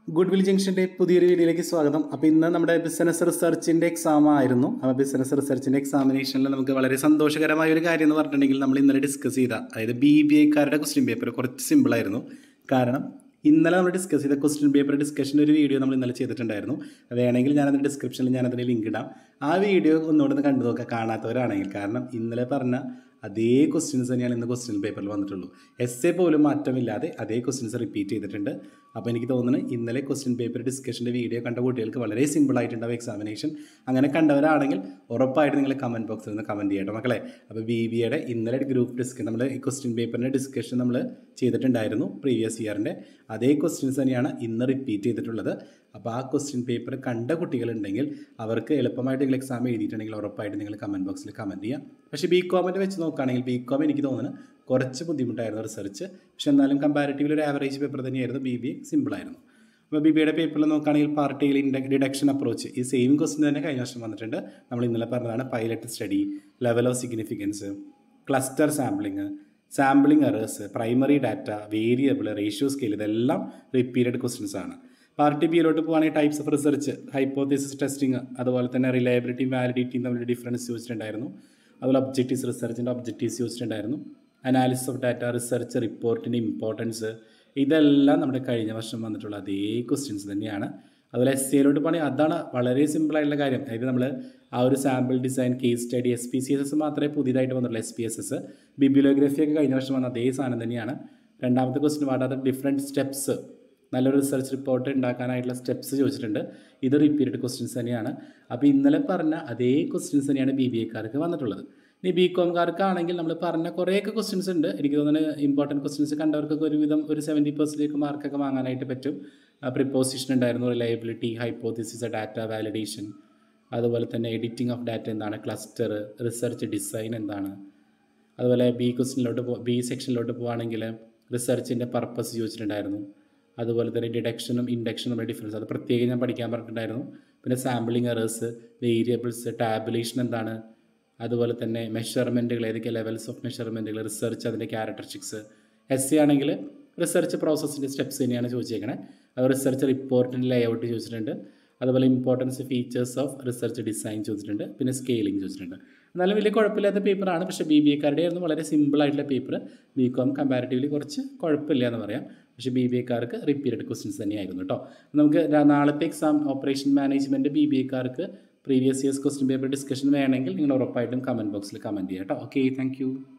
good will ജംഗ്ഷൻ്റെ പുതിയൊരു വീഡിയോയിലേക്ക് സ്വാഗതം അപ്പോൾ ഇന്ന് നമ്മുടെ ബിസിനസ് റിസർച്ചിൻ്റെ എക്സാം ആയിരുന്നു അപ്പോൾ ബിസിനസ് റിസർച്ചിൻ്റെ എക്സാമിനേഷനിൽ നമുക്ക് വളരെ സന്തോഷകരമായ ഒരു കാര്യം എന്ന് പറഞ്ഞിട്ടുണ്ടെങ്കിൽ നമ്മൾ ഇന്നലെ ഡിസ്കസ് ചെയ്ത അതായത് ബി ബി ഐക്കാരുടെ ക്വസ്റ്റ്യൻ പേപ്പർ കുറച്ച് സിമ്പിളായിരുന്നു കാരണം ഇന്നലെ നമ്മൾ ഡിസ്കസ് ചെയ്ത ക്വസ്റ്റ്യൻ പേപ്പർ ഡിസ്കഷൻ ഒരു വീഡിയോ നമ്മൾ ഇന്നലെ ചെയ്തിട്ടുണ്ടായിരുന്നു വേണമെങ്കിൽ ഞാനതിൻ്റെ ഡിസ്ക്രിപ്ഷനിൽ ഞാനതിൻ്റെ ലിങ്ക് ഇടാം ആ വീഡിയോ ഒന്നുകൂടെ ഒന്ന് കണ്ടു നോക്കുക കാണാത്തവരാണെങ്കിൽ കാരണം ഇന്നലെ പറഞ്ഞ അതേ ക്വസ്റ്റ്യൻസ് തന്നെയാണ് ഇന്ന് ക്വസ്റ്റ്യൻ പേപ്പറിൽ വന്നിട്ടുള്ളൂ എസ് എ പോലും മാറ്റമില്ലാതെ അതേ ക്വസ്റ്റ്യൻസ് റിപ്പീറ്റ് ചെയ്തിട്ടുണ്ട് അപ്പോൾ എനിക്ക് തോന്നുന്നു ഇന്നലെ ക്വസ്റ്റ്യൻ പേപ്പർ ഡിസ്കഷൻ്റെ വീഡിയോ കണ്ട കുട്ടികൾക്ക് വളരെ സിമ്പിൾ ആയിട്ടുണ്ടാവും എക്സാമിനേഷൻ അങ്ങനെ കണ്ടവരാണെങ്കിൽ ഉറപ്പായിട്ട് നിങ്ങൾ കമൻറ്റ് ബോക്സിൽ നിന്ന് കമൻറ്റ് ചെയ്യട്ടെ മക്കളെ അപ്പോൾ ബി ബി എയുടെ ഇന്നലെ ഗ്രൂപ്പ് ഡിസ്കഷൻ നമ്മൾ ഈ ക്വസ്റ്റ്യൻ പേപ്പറിൻ്റെ ഡിസ്കഷൻ നമ്മൾ ചെയ്തിട്ടുണ്ടായിരുന്നു പ്രീവിയസ് ഇയറിൻ്റെ അതേ ക്വസ്റ്റ്യൻസ് തന്നെയാണ് ഇന്ന് റിപ്പീറ്റ് ചെയ്തിട്ടുള്ളത് അപ്പോൾ ആ ക്വസ്റ്റ്യൻ പേപ്പർ കണ്ട കുട്ടികളുണ്ടെങ്കിൽ അവർക്ക് എളുപ്പമായിട്ട് നിങ്ങൾ എക്സാം എഴുതിയിട്ടുണ്ടെങ്കിൽ ഉറപ്പായിട്ട് നിങ്ങൾ കമൻറ്റ് ബോക്സിൽ കമൻറ്റ് ചെയ്യാം പക്ഷേ ബി കോമിൻ്റെ വെച്ച് നോക്കുകയാണെങ്കിൽ ബി കോം എനിക്ക് തോന്നുന്നു കുറച്ച് ബുദ്ധിമുട്ടായിരുന്നു റിസർച്ച് പക്ഷേ എന്നാലും കമ്പാരിറ്റീവ്ലി ഒരു ആവറേജ് പേപ്പർ തന്നെയായിരുന്നു ബി ബി എ സിമ്പിളായിരുന്നു അപ്പോൾ ബി ബിയുടെ പേപ്പറിൽ നോക്കുകയാണെങ്കിൽ പാർട്ടിയിൽ ഇൻഡ ഡിഡക്ഷൻ അപ്രോച്ച് ഈ സെയിം ക്വസ്റ്റ്യൻ തന്നെ കഴിഞ്ഞ വർഷം വന്നിട്ടുണ്ട് നമ്മൾ ഇന്നലെ പറഞ്ഞതാണ് pilot study level of significance cluster sampling sampling errors primary data variable ratio scale ഇതെല്ലാം റിപ്പീറ്റഡ് ക്വസ്റ്റ്യൻസ് ആണ് പാർട്ടി ബിയിലോട്ട് പോകുകയാണെങ്കിൽ types of research hypothesis testing അതുപോലെ തന്നെ റിലയബിലിറ്റിയും വാലിഡിറ്റിയും തമ്മിൽ ഡിഫറൻസ് ചോദിച്ചിട്ടുണ്ടായിരുന്നു അതുപോലെ ഒബ്ജക്റ്റീവ്സ് റിസർച്ചിൻ്റെ ഒബ്ജക്റ്റീവ്സ് ചോദിച്ചിട്ടുണ്ടായിരുന്നു അനാലിസിസ് ഓഫ് ഡാറ്റ റിസർച്ച് റിപ്പോർട്ടിൻ്റെ ഇമ്പോർട്ടൻസ് ഇതെല്ലാം നമ്മുടെ കഴിഞ്ഞ വർഷം വന്നിട്ടുള്ള അതേ ക്വസ്റ്റ്യൻസ് തന്നെയാണ് അതുപോലെ എസ് സിയിലോട്ട് പോകണമെങ്കിൽ അതാണ് വളരെ സിമ്പിളായിട്ടുള്ള കാര്യം അതായത് നമ്മൾ ആ ഒരു sample design case study S P C S S മാത്രമേ പുതിയതായിട്ട് വന്നുള്ളൂ S P S S bibliography ഒക്കെ കഴിഞ്ഞ വർഷം വന്ന അതേ സാധനം തന്നെയാണ് രണ്ടാമത്തെ ക്വസ്റ്റ്യൻ വാട്ട് ഡിഫറെൻറ്റ് സ്റ്റെപ്സ് നല്ലൊരു റിസർച്ച് റിപ്പോർട്ട് ഉണ്ടാക്കാനായിട്ടുള്ള സ്റ്റെപ്സ് ചോദിച്ചിട്ടുണ്ട് ഇത് റിപ്പീറ്റഡ് ക്വസ്റ്റ്യൻസ് തന്നെയാണ് അപ്പോൾ ഇന്നലെ പറഞ്ഞ അതേ ക്വസ്റ്റ്യൻസ് തന്നെയാണ് ബി ബി എക്കാർക്ക് വന്നിട്ടുള്ളത് ഇനി ബി കോംകാർക്കാണെങ്കിൽ നമ്മൾ പറഞ്ഞ കുറേയൊക്കെ ക്വസ്റ്റ്യൻസ് ഉണ്ട് എനിക്ക് തോന്നുന്നു ഇമ്പോർട്ടൻറ്റ് ക്വസ്റ്റ്യൻസ് കണ്ടവർക്കൊക്കെ ഒരുവിധം ഒരു സെവൻറ്റി പെർസെൻറ്റേജ് മാർക്കൊക്കെ വാങ്ങാനായിട്ട് പറ്റും പ്രിപ്പോസിഷൻ ഉണ്ടായിരുന്നു റിലയബിലിറ്റി ഹൈപ്പോത്തിസിസ് ഡാറ്റ വാലിഡേഷൻ അതുപോലെ തന്നെ എഡിറ്റിംഗ് ഓഫ് ഡാറ്റ എന്താണ് ക്ലസ്റ്റർ റിസർച്ച് ഡിസൈൻ എന്താണ് അതുപോലെ ബി ക്വസ്റ്റിനിലോട്ട് പോ ബി സെക്ഷനിലോട്ട് പോവുകയാണെങ്കിൽ റിസർച്ചിൻ്റെ പർപ്പസ് ചോദിച്ചിട്ടുണ്ടായിരുന്നു അതുപോലെ തന്നെ ഡിഡക്ഷനും ഇൻഡക്ഷനും തമ്മിൽ ഡിഫറൻസ് അത് പ്രത്യേകം ഞാൻ പഠിക്കാൻ പറഞ്ഞിട്ടുണ്ടായിരുന്നു പിന്നെ സാമ്പിളിംഗ് എറേഴ്സ് വേരിയബിൾസ് ടാബുലേഷൻ എന്താണ് അതുപോലെ തന്നെ മെഷർമെൻറ്റുകൾ ഏതൊക്കെ ലെവൽസ് ഓഫ് മെഷർമെൻറ്റുകൾ റിസർച്ച് അതിൻ്റെ ക്യാരക്ടറിസ്റ്റിക്സ് എസ് സി ആണെങ്കിൽ റിസർച്ച് പ്രോസസ്സിൻ്റെ സ്റ്റെപ്സ് തന്നെയാണ് ചോദിച്ചേക്കണേ അത് റിസർച്ച് റിപ്പോർട്ടിൻ്റെ ലേഔട്ട് ചോദിച്ചിട്ടുണ്ട് അതുപോലെ importance features of research design ചോദിച്ചിട്ടുണ്ട് പിന്നെ സ്കെയിലിംഗ് ചോദിച്ചിട്ടുണ്ട് എന്നാലും വലിയ കുഴപ്പമില്ലാത്ത പേപ്പറാണ് പക്ഷേ ബി ബി എക്കാരുടെ ആയിരുന്നു വളരെ സിമ്പിൾ ആയിട്ടുള്ള പേപ്പർ ബി കോം കമ്പാരിറ്റീവ്ലി കുറച്ച് കുഴപ്പമില്ല എന്ന് പറയാം പക്ഷേ ബി ബി എക്കാർക്ക് റിപ്പീറ്റഡ് ക്വസ്റ്റ്യൻസ് തന്നെയായിരുന്നു കേട്ടോ നമുക്ക് നാളത്തെ exam operation management B B എക്കാർക്ക് previous years question paper discussion വേണമെങ്കിൽ നിങ്ങൾ ഉറപ്പായിട്ടും കമൻറ്റ് ബോക്സിൽ കമൻറ്റ് ചെയ്യാം കേട്ടോ ഓക്കെ താങ്ക്